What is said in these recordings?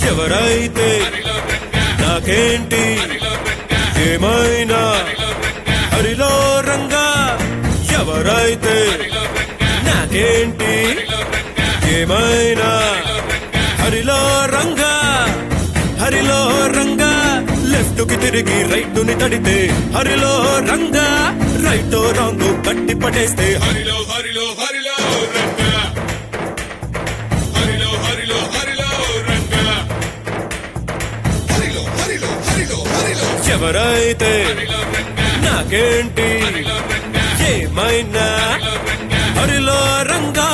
ఎవరైతే నాకేంటి ఏమైనా హరిలో రంగా ఎవరైతే నాకేంటి ఏమైనా హరిలో రంగా హరిలో రంగా లెఫ్ట్ కి తిరిగి రైట్ ని తడితే హరిలో రంగా రైట్ రాంగ్ కట్టి పడేస్తే హరిలో హరిలో హరిలో రంగ హరిలో హరిలో హరిలో రంగ హరిలో హరిలో హరిలో హరిలో ఎవరైతే నాకేంటి ఏమైనా హరిలో రంగా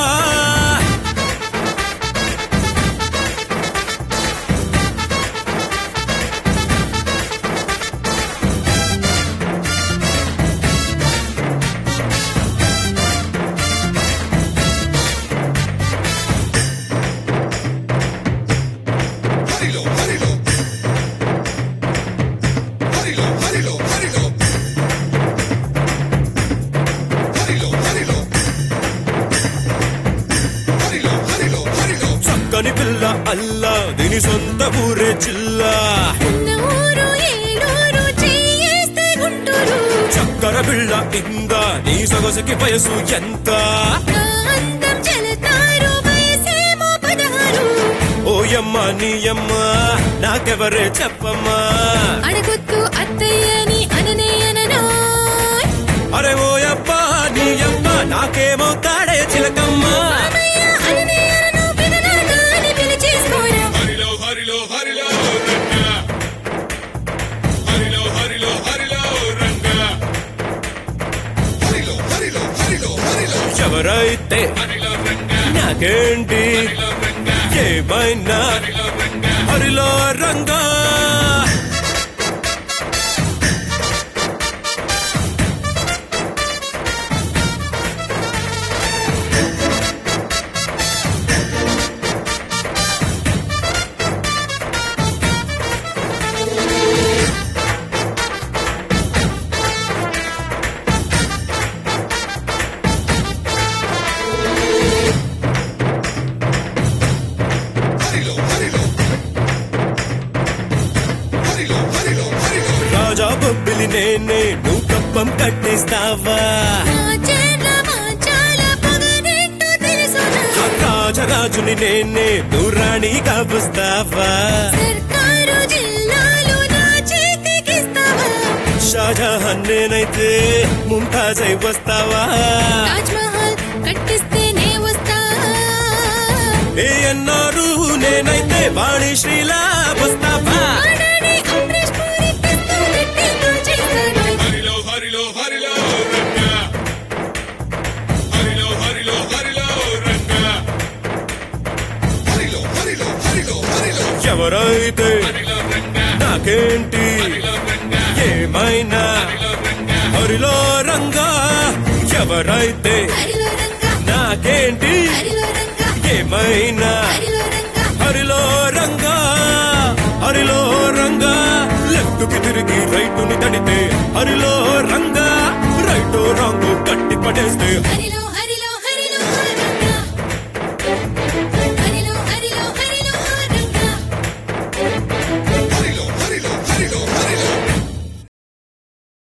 హరిలో హరిలో హరిలో హరిలో హరిలో హరిలో హరిలో హరిలో హరిలో హరిలో చక్కని పిల్ల అల్లా దీని సొంత ఊరే చిల్లా ఉన్న ఊరు ఏలూరు చేయేస్తే గుంటూరు చక్కర బిళ్ళ ఇందా నీ సొగసుకి వయసు ఎంత నా అందం చెలతారు వయసేమో పదహారు ఓయమ్మ నీయమ్మ నాకెవరే చెప్పమ్మా అడగొద్దు అత్తయ్యని అననే అననోయ్ అరే ఓయప్ప నీయమ్మ నాకేమవుతాడే చిలకమ్మా మామయ్య అననే అనను పెదనాన్న అని పిలిచేసుకోరా హరిలో హరిలో హరిలో రంగ హరిలో హరిలో హరిలో రంగ హరిలో హరిలో హరిలో హరిలో ఎవరైతే హరిలో రంగ నాకేంటి ఏమైనా హరిలో రంగా హరిలో హరిలో హరిలో హరిలో హరిలో రాజా బొబ్బిలి నేనే నువ్వు కప్పం కట్టిస్తావా నా చేత మాంచాల పొగరేంటో తెలుసునా రాజరాజుని నేనే నువ్వు రాణిగా వస్తావా సర్కారు జిల్లాలు నా చేతికిస్తావా షాజహాన్ నేనైతే ముంతాజ్ అయి వస్తావా తాజ్ మహల్ కట్టిస్తేనే వస్తా ఏ అన్నారు నేనైతే వాణి శ్రీలా వస్తావా ఆడని అమరీష్ పూరి తెస్తూ పెట్టి చేస్తాను హరిలో హరిలో హరిలో రంగ హరిలో హరిలో హరిలో రంగ హరిలో హరిలో హరిలో హరిలో ఎవరైతే హరిలో రంగ నాకేంటి ఏమైనా హరిలో రంగా ఎవరైతే హరిలో రంగా నాకేంటి హరిలో రంగా ఏమైనా హరిలో రంగా హరిలో రంగా హరిలో రంగా లెఫ్ట్ కి తిరిగి రైట్ ని తడితే హరిలో రంగా రైట్ రాంగ్ కట్టి పడేస్తే హరిలో